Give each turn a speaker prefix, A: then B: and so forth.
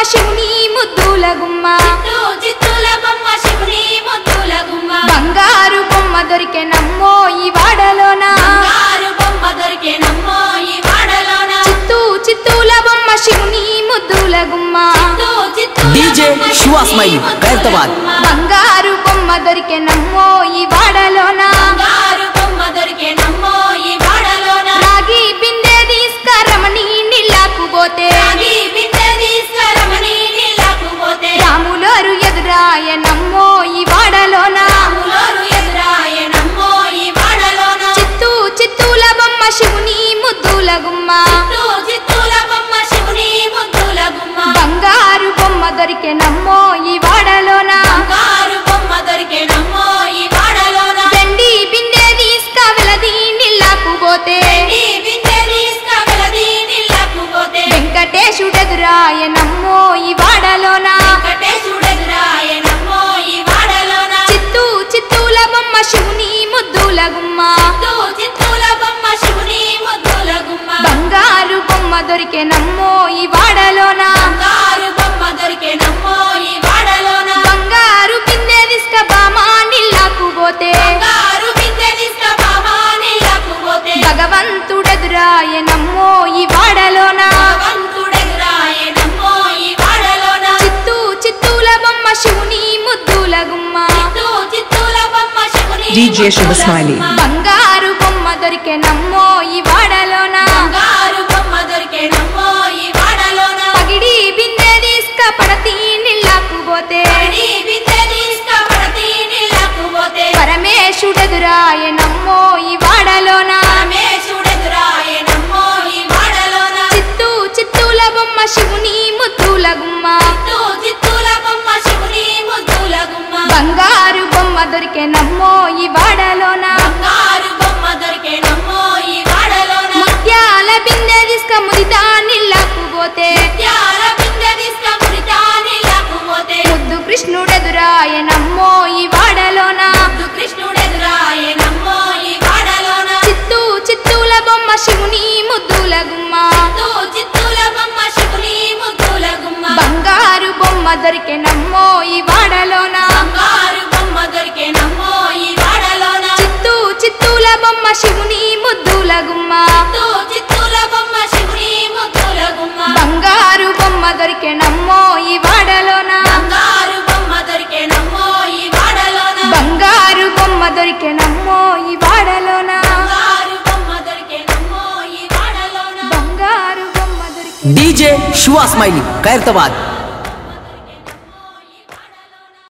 A: శివుని ముద్దుల గుమ్మ
B: చిత్తూ చిత్తూల బొమ్మ శివుని ముద్దుల గుమ్మ
A: బంగారు బొమ్మ దొరికే నమ్మో ఈ వాడలోన
B: బంగారు బొమ్మ దొరికే నమ్మో ఈ వాడలోన
A: చిత్తూ చిత్తూల బొమ్మ శివుని ముద్దుల గుమ్మ
B: చిత్తూ చిత్తూల
C: DJ
B: బొమ్మ
C: శివ
B: శివుని
C: స్మైల్,
B: ముద్దుల
C: ఖైరతాబాద్.
B: గుమ్మ.
A: బంగారు బొమ్మ దొరికే నమ్మో ఈ వాడలోన
B: బంగారు బొమ్మ దొరికే నమ్మో ఈ వాడలోన
A: రాగి బిందె తీసుకరమని నీళ్ళకు పోతే
B: రాగి బిందె తీసుకురమని నీళ్ళకు పోతే
A: రాములోరు ఎదురాయ నమ్మో ఈ వాడలోన
B: రాములోరు ఎదురాయ నమ్మో ఈ వాడలోన
A: చిత్తూ చిత్తూల బొమ్మ శివుని ముద్దుల గుమ్మ
B: చిత్తూ చిత్తూల బొమ్మ శివుని ముద్దుల గుమ్మ
A: బంగారు బొమ్మ దొరికే నమ్మో ఈ వాడలోన
B: బంగారు బొమ్మ దొరికే నమ్మో ఈ వాడలోన
A: వెండి బిందె తీసుకవెలది నీళ్ళకు పోతే
B: ఈ బిందె తీసుకువెలది నీళ్ళకు పోతే
A: వెంకటేశుడెదురాయ నమ్మో ఈ వాడలోన
B: వెంకటేశుడెదురాయ నమ్మో ఈ వాడలోన
A: చిత్తూ చిత్తూల బొమ్మ శివుని ముద్దుల గుమ్మ
B: చిత్తూ చిత్తూల బొమ్మ శివుని ముద్దుల గుమ్మ
A: బంగారు బొమ్మ దొరికే నమ్మో ఈ వాడలోన
B: బంగారు బొమ్మ దొరికే నమ్మో ఈ వాడలోన
A: బంగారు బిందె తీసుక బామా నీళ్ళకు పోతే
B: బంగారు బిందె తీసుకుపోవా నీళ్ళకు పోతే
A: భగవంతుడెదురాయ నమ్మో ఈ వాడలోన
B: భగవంతుడెదురాయ నమ్మో ఈ వాడలోన
A: చిత్తూ చిత్తూల బొమ్మ శివుని ముద్దుల గుమ్మ
B: చిత్తూ చిత్తూల బొమ్మ శివుని
D: DJ శుభ
B: ముద్దుల
D: స్మైలీ.
B: గుమ్మ.
A: బంగారు బొమ్మ దొరికే నమ్మో ఈ వాడలోన
B: బంగారు బొమ్మ దొరికే నమ్మో ఈ వాడలోన
A: పగిడి బిందె తీసుక పడతి నీళ్ళకు పోతే
B: పడి బిందె తీసుకుపడతి నీళ్ళకు పోతే
A: పరమేశుడెదురాయ నమ్మో ఈ వాడలోన
B: పరమేశుడెదురాయ నమ్మో ఈ వాడలోన
A: చిత్తూ చిత్తూల బొమ్మ శివుని ముద్దుల గుమ్మ
B: చిత్తూ చిత్తూల బొమ్మ శివుని ముద్దుల గుమ్మ
A: బంగారు బొమ్మ దొరికే నమ్మో ఈ వాడలోన
B: బంగారు బొమ్మ దొరికే నమ్మో ఈ వాడలోన
A: ముత్యాల బిందె తీసుక ముదితా నీళ్ళకు పోతే
B: త్యాల బిందె తీసుకుపురితా నీళ్ళకు పోతే
A: ముద్దు కృష్ణుడెదురాయ నమ్మో ఈ వాడలోన
B: ముద్దు కృష్ణుడెదురాయ నమ్మో ఈ వాడలోన
A: చిత్తూ చిత్తూల బొమ్మ శివుని ముద్దుల గుమ్మ
B: చిత్తూ చిత్తూల బొమ్మ శివుని ముద్దుల గుమ్మ
A: బంగారు బొమ్మ దొరికే నమ్మో ఈ వాడలోన
B: బంగారు బొమ్మ దొరికే నమ్మో ఈ వాడలోన
A: చిత్తూ చిత్తూల బొమ్మ శివుని ముద్దుల గుమ్మ
B: చిత్తూ చిత్తూల బొమ్మ శివుని ముద్దుల గుమ్మ
A: బంగారు బొమ్మ దొరికే నమ్మో ఈ వాడలోన
B: బంగారు బొమ్మ దొరికే నమ్మో ఈ వాడలోన
A: బంగారు బొమ్మ దొరికే నమ్మో ఈ వాడలోన
B: బంగారు బొమ్మ దొరికే నమ్మో ఈ వాడలోన
A: బంగారు బొమ్మ దొరికే
C: DJ శివ స్మైలీ ఖైరతాబాద్